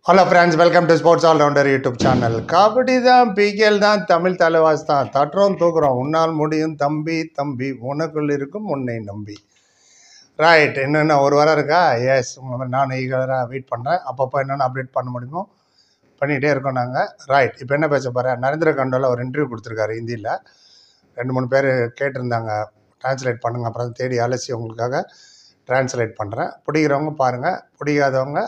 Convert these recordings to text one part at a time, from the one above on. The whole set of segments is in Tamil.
hello friends welcome to sports allrounder YouTube channel kabaddi தான் பிகேல் தான் தமிழ் தலைவாஸ் தான் தட்டுறோம் தூக்குறோம் உன்னால் முடியும் தம்பி தம்பி உனக்குள் இருக்கும் உன்னை நம்பி ரைட் என்னென்ன ஒரு வாரம் இருக்கா எஸ் நான் ஈகராக வெயிட் பண்ணுறேன் அப்பப்போ என்னென்ன அப்டேட் பண்ண முடியுமோ பண்ணிகிட்டே இருக்கோம் நாங்கள் ரைட் இப்போ என்ன பேச போகிறேன் நரேந்திர கண்டோல ஒரு இன்டர்வியூ கொடுத்துருக்காரு ஹிந்தியில் ரெண்டு மூணு பேர் கேட்டிருந்தாங்க ட்ரான்ஸ்லேட் பண்ணுங்க அப்புறம் தேடி அலசி உங்களுக்காக ட்ரான்ஸ்லேட் பண்ணுறேன் பிடிக்கிறவங்க பாருங்கள் பிடிக்காதவங்க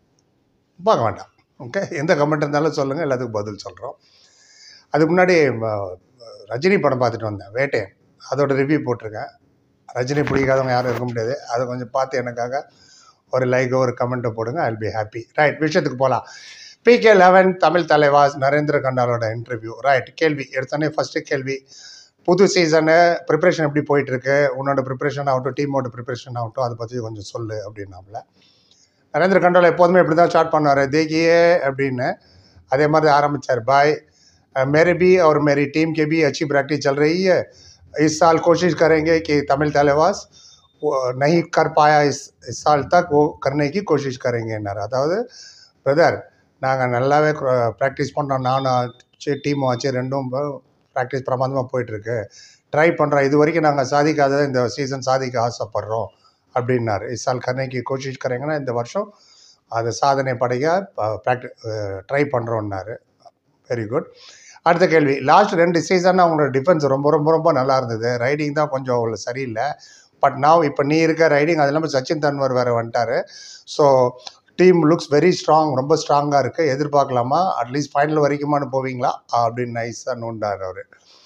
பார்க்க வேண்டாம் ஓகே எந்த கமெண்ட் இருந்தாலும் சொல்லுங்கள் எல்லாத்துக்கும் பதில் சொல்கிறோம் அதுக்கு முன்னாடி ம, ரஜினி படம் பார்த்துட்டு வந்தேன் வேட்டையன் அதோட ரிவ்யூ போட்டிருக்கேன் ரஜினி பிடிக்காதவங்க யாரும் இருக்க முடியாது அதை கொஞ்சம் பார்த்து எனக்காக ஒரு லைக்கோ ஒரு கமெண்ட்டை போடுங்க ஐல் பி ஹாப்பி ரைட் விஷயத்துக்கு போகலாம் பிகே லெவன் தமிழ் தலைவாஸ் நரேந்திர கண்டாலோட இன்டர்வியூ ரைட் கேள்வி எடுத்தோடனே ஃபஸ்ட்டு கேள்வி புது சீசனு ப்ரிப்ரேஷன் எப்படி போயிட்டுருக்கு உன்னோட ப்ரிப்ரேஷன் ஆகட்டும் டீமோட ப்ரிப்ரேஷன் ஆகட்டும் அதை பற்றி கொஞ்சம் சொல்லு அப்படின்னாப்புல நரேந்திர கண்டோல எப்போதுமே இப்படி தான் ஸ்டார்ட் பண்ணுவார் தேக்கியே அப்படின்னு அதே மாதிரி ஆரம்பித்தார் பாய் मेरे भी और मेरी टीम के भी अच्छी प्रैक्टिस चल रही है इस साल कोशिश करेंगे कि तमिल தலைவாஸ் वो नहीं कर पाया इस इस साल तक वो करने की कोशिश करेंगेன்னார் அதாவது பிரதர் நாங்கள் நல்லாவே ப்ராக்டிஸ் பண்ணுறோம் நானும் டீமும் ஆச்சு ரெண்டும் ப்ராக்டிஸ் பிரமாதமாக போயிட்டுருக்கு ட்ரை பண்ணுறோம் இது வரைக்கும் நாங்கள் சாதிக்காததை இந்த சீசன் சாதிக்க ஆசைப்படுறோம் அப்படின்னாரு இஸ் சால் கர்னைக்கு கோஷிஷ் கரேங்கன்னா இந்த வருஷம் அது சாதனை படைக்க ப்ராக்டி ட்ரை பண்ணுறோன்னாரு வெரி குட் அடுத்த கேள்வி லாஸ்ட் ரெண்டு சீசன் அவங்களோட டிஃபென்ஸ் ரொம்ப ரொம்ப ரொம்ப நல்லா இருந்தது ரைடிங் தான் கொஞ்சம் அவ்வளோ சரியில்லை பட் now இப்போ நீ இருக்க ரைடிங் அது இல்லாமல் சச்சின் தன்வர் வேறு வந்துட்டார் so team looks very strong ரொம்ப ஸ்ட்ராங்காக இருக்குது எதிர்பார்க்கலாமா அட்லீஸ்ட் ஃபைனல் வரைக்குமானு போவீங்களா அப்படின்னு நைஸாக நோண்டார் அவர்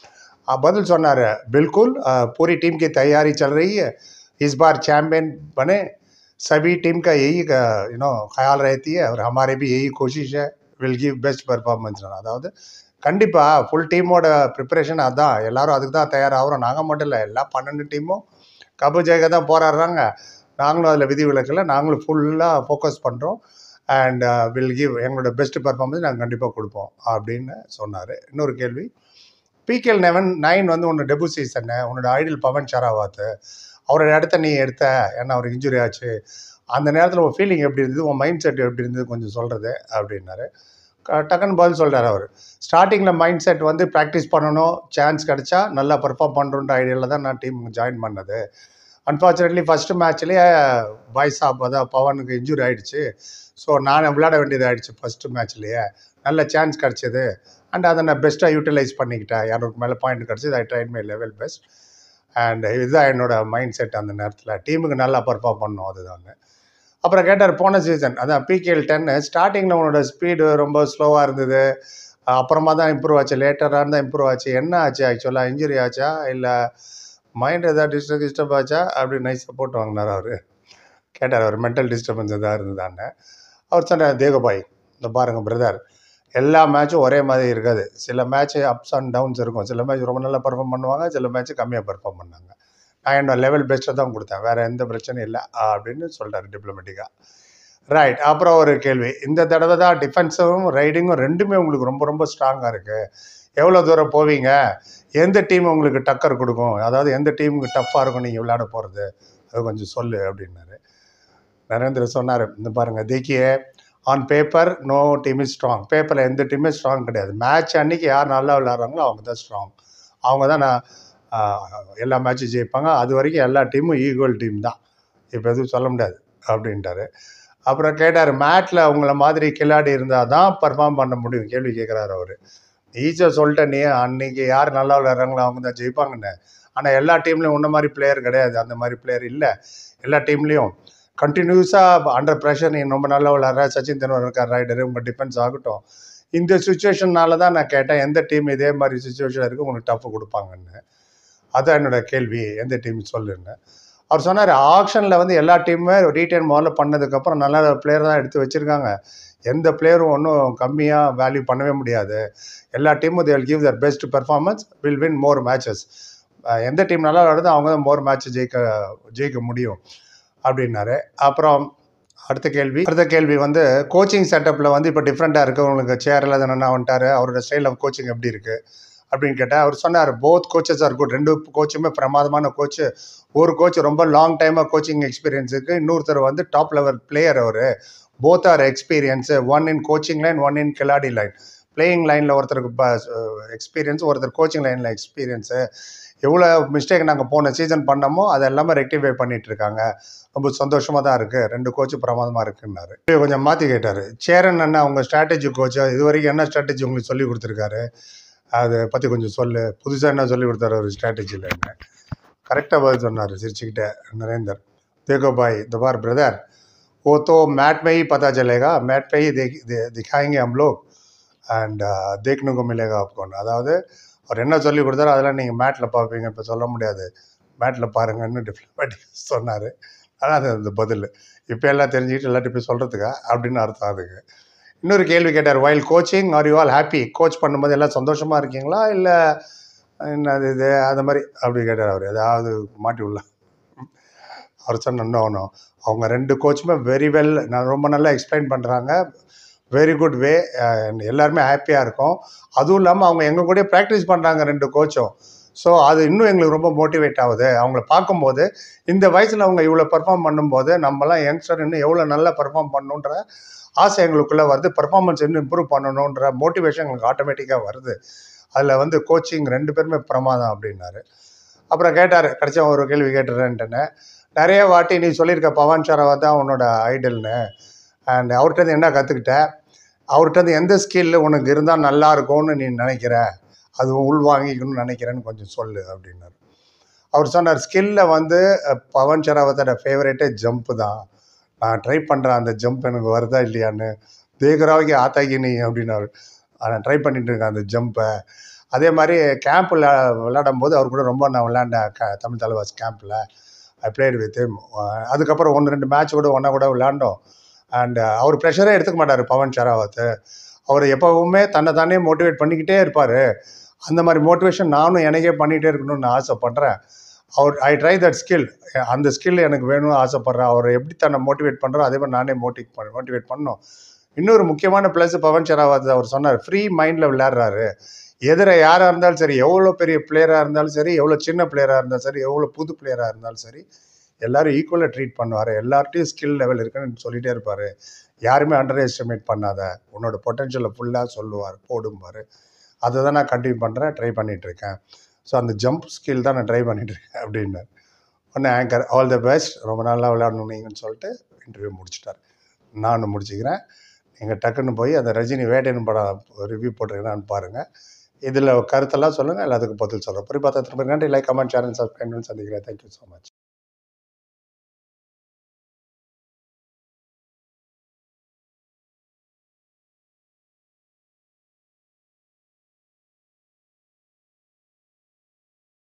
பதில் சொன்னார் बिल्कुल अ, पूरी टीम की तैयारी चल रही है इस बार चैम्पियन बने सभी टीम का यही यू नो ख्याल रहती है और हमारे भी यही कोशिश है வில் கிவ் பெஸ்ட் பெர்ஃபார்மன்ஸ் அதாவது கண்டிப்பாக ஃபுல் டீமோட ப்ரிப்பரேஷன் அதான் எல்லாரும் அதுக்கு தான் தயாராகிறோம் நாங்கள் மட்டும் இல்லை எல்லா பன்னெண்டு டீமும் கப்பு ஜெயிக்க தான் போராடுறாங்க நாங்களும் அதில் விதி விலக்கில் நாங்களும் ஃபுல்லாக ஃபோக்கஸ் பண்ணுறோம் அண்ட் வில் கிவ் எங்களோட பெஸ்ட் பெர்ஃபார்மன்ஸ் நாங்கள் கண்டிப்பாக கொடுப்போம் அப்படின்னு சொன்னார் இன்னொரு கேள்வி பிகேஎல் நெவன் நைன் வந்து உன்னோட டெபு சீசனு உன்னோட ஐடியல் பவன் ஷராவாத் அவரோட இடத்த நீ எடுத்த ஏன்னா அவருக்கு இன்ஜுரி ஆச்சு அந்த நேரத்தில் உன் ஃபீலிங் எப்படி இருந்தது உன் மைண்ட் செட் எப்படி இருந்தது கொஞ்சம் சொல்கிறது அப்படின்னாரு க- டக்குன்னு பதில் சொல்கிறார் அவர் ஸ்டார்டிங்கில் மைண்ட் செட் வந்து ப்ராக்டிஸ் பண்ணணும் சான்ஸ் கிடைச்சா நல்லா பெர்ஃபார்ம் பண்ணுறோன்ற ஐடியாவில் தான் நான் டீம் ஜாயின் பண்ணது அன்ஃபார்ச்சுனேட்லி ஃபஸ்ட்டு மேட்ச்லேயே பாய் சாப் அதான் பவனுக்கு இன்ஜுரி ஆயிடுச்சு ஸோ நான் விளையாட வேண்டியது ஆயிடுச்சு ஃபஸ்ட்டு மேட்ச்லேயே நல்ல சான்ஸ் கிடச்சிது அண்ட் அதை நான் பெஸ்ட்டாக யூட்டிலைஸ் பண்ணிக்கிட்டேன் இரநூறுக்கு மேலே பாயிண்ட் கிடச்சிது I train my level best and இதுதான் என்னோட மைண்ட் செட் அந்த நேரத்தில் டீமுக்கு நல்லா பர்ஃபார்ம் பண்ணணும் அதுதான் அப்புறம் கேட்டார் போன சீசன் அதான் பிகேஎல் டென்னு ஸ்டார்டிங்கில் உன்னோட ஸ்பீடு ரொம்ப ஸ்லோவாக இருந்தது அப்புறமா தான் இம்ப்ரூவ் ஆச்சு லேட்டராக தான் இம்ப்ரூவ் ஆச்சு என்ன ஆச்சு ஆக்சுவலாக இன்ஜுரி ஆச்சா இல்லை மைண்ட் எதாவது டிஸ்டர்ப் டிஸ்டர்ப் ஆச்சா அப்படி நைஸாக போட்டு வாங்கினார் அவர் கேட்டார் அவர் மென்டல் டிஸ்டர்பன்ஸ் எதாவது இருந்ததான்னு அவர் சொன்னார் தேகபாய் இந்த பாருங்கள் பிரதர் எல்லா மேட்சும் ஒரே மாதிரி இருக்காது சில மேட்ச் அப்ஸ் அண்ட் டவுன்ஸ் இருக்கும் சில மேட்ச் ரொம்ப நல்லா பர்ஃபார்ம் பண்ணுவாங்க சில மேட்ச் கம்மியாக பர்ஃபார்ம் பண்ணாங்க நான் என்னோட லெவல் பெஸ்ட்டை தான் கொடுத்தேன் வேறு எந்த பிரச்சனையும் இல்லை அப்படின்னு சொல்லிட்டாரு டிப்ளமேட்டிக்காக ரைட் அப்புறம் ஒரு கேள்வி இந்த தடவை தான் டிஃபென்ஸும் ரைடிங்கும் ரெண்டுமே உங்களுக்கு ரொம்ப ரொம்ப ஸ்ட்ராங்காக இருக்குது எவ்வளோ தூரம் போவீங்க எந்த டீம் உங்களுக்கு டக்கர் கொடுக்கும் அதாவது எந்த டீமுக்கு டஃப்பாக இருக்கும் நீங்கள் விளையாட போகிறது அது கொஞ்சம் சொல்லு அப்படின்னாரு நரேந்திர சொன்னார் இந்த பாருங்கள் தேக்கியே on paper no team is strong பேப்பரில் எந்த டீமே ஸ்ட்ராங் கிடையாது மேட்ச் அன்னைக்கு யார் நல்லா விளையாடுறாங்களோ அவங்க தான் ஸ்ட்ராங் அவங்க தான் நான் ஆஹ், எல்லா மேட்சும் ஜெயிப்பாங்க அது வரைக்கும் எல்லா டீமும் ஈக்குவல் டீம் தான் இப்போ எதுவும் சொல்ல முடியாது அப்படின்ட்டாரு அப்புறம் கேட்டார் மேட்டில் உங்களை மாதிரி கில்லாடி இருந்தால் தான் பர்ஃபார்ம் பண்ண முடியும் கேள்வி கேட்குறாரு அவர் ஈஸியாக சொல்லிட்டேன் நீ அன்னைக்கு யார் நல்லா விளையாடுறாங்களோ அவங்க தான் ஜெயிப்பாங்கன்னு ஆனால் எல்லா டீம்லேயும் உன்ன மாதிரி பிளேயர் கிடையாது அந்த மாதிரி பிளேயர் இல்லை எல்லா டீம்லேயும் கண்டினியூஸாக அண்டர் ப்ரெஷர் நீ ரொம்ப நல்லா விளையாடுற சச்சின் தெண்டுல்கர் இருக்கார் ரைடரு உங்கள் டிஃபென்ஸ் ஆகட்டும் இந்த சுச்சுவேஷன்னால தான் நான் கேட்டேன் எந்த டீம் இதே மாதிரி சுச்சுவேஷன் இருக்குது உங்களுக்கு டஃப் கொடுப்பாங்கன்னு அதான் என்னோட கேள்வி எந்த டீம் சொல்லுன்னு அவர் சொன்னார் ஆக்ஷனில் வந்து எல்லா டீமுமே ரீட்டைன் முதல்ல பண்ணதுக்கப்புறம் நல்ல பிளேயர் தான் எடுத்து வச்சுருக்காங்க எந்த பிளேயரும் ஒன்றும் கம்மியாக வேல்யூ பண்ணவே முடியாது எல்லா டீமும் they'll give their best performance will win more matches எந்த டீம் நல்லா விளையாடுதோ அவங்க தான் மோர் மேட்ச் ஜெயிக்க ஜெயிக்க முடியும் அப்படின்னாரு அப்புறம் அடுத்த கேள்வி அடுத்த கேள்வி வந்து கோச்சிங் செட்டப்பில் வந்து இப்போ டிஃப்ரெண்ட்டாக இருக்குது உங்களுக்கு சேரில் தானே வந்துட்டார் அவரோட ஸ்டைல் ஆஃப் கோச்சிங் எப்படி இருக்குது அப்படின்னு கேட்டால் அவர் சொன்னார் போத் கோச்சஸ் ஆர் குட் ரெண்டு கோச்சுமே பிரமாதமான கோச்சு ஒரு கோச் ரொம்ப லாங் டைமாக கோச்சிங் எக்ஸ்பீரியன்ஸ் இருக்குது இன்னொருத்தர் வந்து டாப் லெவல் பிளேயர் அவர் both are experience one in coaching line one in கிலாடி லைன் பிளேயிங் லைனில் ஒருத்தருக்கு எக்ஸ்பீரியன்ஸ் ஒருத்தர் கோச்சிங் லைனில் எக்ஸ்பீரியன்ஸு எவ்வளோ மிஸ்டேக் நாங்கள் போன சீசன் பண்ணமோ அதை எல்லாமே ரெக்டிஃபை பண்ணிட்டு இருக்காங்க ரொம்ப சந்தோஷமாக தான் இருக்குது ரெண்டு கோச்சு பிரமாதமாக இருக்குன்னாரு இப்ப கொஞ்சம் மாற்றி கேட்டார் சேரன் அண்ணா அவங்க ஸ்ட்ராட்டஜி கோச்சு இது வரைக்கும் என்ன ஸ்ட்ராட்டஜி உங்களுக்கு சொல்லி கொடுத்துருக்காரு அதை பற்றி கொஞ்சம் சொல்லு புதுசாக என்ன சொல்லி கொடுத்தாரு ஒரு ஸ்ட்ராட்டஜியில் என்ன கரெக்டாக பதில் சொன்னார் சிரிச்சுக்கிட்டே நரேந்தர் देखो भाई दोबार ब्रदर वो तो मैट में ही पता चलेगा मैट पे ही देख दे, दिखाएंगे हम लोग அண்ட் देखने को मिलेगा आपको அதாவது அவர் என்ன சொல்லி கொடுத்தாரோ அதெல்லாம் நீங்கள் மேட்டில் பார்ப்பீங்க இப்போ சொல்ல முடியாது மேட்டில் பாருங்கன்னு டிப்ளமேட்டிக் சொன்னார் ஆனால் அது அந்த பதில் இப்போ எல்லாம் தெரிஞ்சுக்கிட்டு எல்லாத்தையும் போய் சொல்கிறதுக்கா அப்படின்னு அர்த்தம் அதுக்கு இன்னொரு கேள்வி கேட்டார் while coaching are you all happy coach பண்ணும்போது எல்லாம் சந்தோஷமாக இருக்கீங்களா இல்லை என்னது இது அது மாதிரி அப்படி கேட்டார் அவர் ஏதாவது மாட்டி உள்ள அவர் சொன்ன இன்னொன்று அவங்க ரெண்டு கோச்சுமே வெரி வெல் நான் ரொம்ப நல்லா எக்ஸ்பிளைன் பண்ணுறாங்க வெரி குட் வே எல்லாருமே ஹாப்பியாக இருக்கும் அதுவும் இல்லாமல் அவங்க எங்கள் கூட ப்ராக்டிஸ் பண்ணுறாங்க ரெண்டு கோச்சும் ஸோ அது இன்னும் எங்களுக்கு ரொம்ப மோட்டிவேட் ஆகுது அவங்கள பார்க்கும்போது இந்த வயசில் அவங்க இவ்வளோ பெர்ஃபார்ம் பண்ணும்போது நம்மலாம் யங்ஸ்டர் இன்னும் எவ்வளோ நல்லா பெர்ஃபார்ம் பண்ணணுன்ற ஆசை எங்களுக்குள்ளே வருது பெர்ஃபார்மன்ஸ் இன்னும் இம்ப்ரூவ் பண்ணணுன்ற மோட்டிவேஷன் எங்களுக்கு ஆட்டோமேட்டிக்காக வருது அதில் வந்து கோச்சிங் ரெண்டு பேருமே பிரமாதம் அப்படின்னாரு அப்புறம் கேட்டார் கடைசியாக ஒரு கேள்வி கேட்டுறேன்ட்டுன்னு நிறைய வாட்டி நீ சொல்லியிருக்க பவன் ஷராவை தான் உன்னோட ஐடல்னு அண்ட் அவர்கிட்ட என்ன கற்றுக்கிட்ட அவர்கிட்ட எந்த ஸ்கில் உனக்கு இருந்தால் நல்லா இருக்கும்னு நீ நினைக்கிற அது உள் வாங்கிக்கணும்னு நினைக்கிறேன்னு கொஞ்சம் சொல்லு அப்படின்னாரு அவர் சொன்னார் ஸ்கில்ல வந்து அஹ், பவன் ஷராவத்தோட ஃபேவரேட்டே ஜம்ப்பு தான் நான் ட்ரை பண்ணுறேன் அந்த ஜம்ப் எனக்கு வருதா இல்லையான்னு தேகராவுக்கு ஆத்தாக்கி நீ அப்படின்னாரு நான் ட்ரை பண்ணிட்டு இருக்கேன் அந்த ஜம்பை அதே மாதிரி கேம்பில் விளையாடும் போது அவர் கூட ரொம்ப நான் விளையாண்டேன் க தமிழ் தலைவாஸ் கேம்பில் ஐ பிளேட் வித் அதுக்கப்புறம் ஒன்று ரெண்டு மேட்ச் கூட ஒன்றா கூட விளையாண்டோம் அண்ட் அவர் ப்ரெஷரே எடுத்துக்க மாட்டார் பவன் ஷராவத் அவர் எப்போவுமே தன்னை தானே மோட்டிவேட் பண்ணிக்கிட்டே இருப்பார் அந்த மாதிரி மோட்டிவேஷன் நானும் எனக்கே பண்ணிகிட்டே இருக்கணும்னு நான் ஆசைப்பட்றேன் அவர் ஐ ட்ரை தட் ஸ்கில் அந்த ஸ்கில் எனக்கு வேணும்னு ஆசைப்பட்றேன் அவரை எப்படி தன்னை மோட்டிவேட் பண்ணுறோம் அதே மாதிரி நானே மோட்டிவேட் பண்ண மோட்டிவேட் பண்ணோம் இன்னொரு முக்கியமான ப்ளஸ் பவன் ஷராவத் அவர் சொன்னார் ஃப்ரீ மைண்டில் விளையாடுறாரு எதிர யாராக இருந்தாலும் சரி எவ்வளோ பெரிய பிளேயராக இருந்தாலும் சரி எவ்வளோ சின்ன பிளேயராக இருந்தாலும் சரி எவ்வளோ புது பிளேயராக இருந்தாலும் சரி எல்லாரும் ஈக்குவலாக ட்ரீட் பண்ணுவார் எல்லார்ட்டையும் ஸ்கில் லெவல் இருக்குன்னு சொல்லிகிட்டே இருப்பார் யாருமே அண்டர் எஸ்டிமேட் பண்ணாத உன்னோட பொட்டன்ஷியலை ஃபுல்லாக சொல்லுவார் போடும்பார் அதை தான் நான் கண்டினியூ பண்ணுறேன் ட்ரை இருக்கேன் ஸோ அந்த ஜம்ப் ஸ்கில் தான் நான் ட்ரை இருக்கேன் அப்படின்னாரு ஒன்று ஆங்கர் ஆல் தி பெஸ்ட் ரொம்ப நல்லா விளையாடணும் நீங்கன்னு சொல்லிட்டு இன்டர்வியூ முடிச்சிட்டார் நானும் முடிச்சுக்கிறேன் நீங்கள் டக்குன்னு போய் அந்த ரஜினி வேட்டையன் படம் ரிவ்யூ போட்டிருக்கேன்னு பாருங்கள் இதில் கருத்தெல்லாம் சொல்லுங்கள் எல்லாத்துக்கும் பதில் சொல்கிறேன் புரி பார்த்தா திரும்ப நன்றி லைக் கமெண்ட் சேனல் சப்ஸ்கிரைப் சந்திக்கிறேன் தேங்க்யூ ஸோ மச்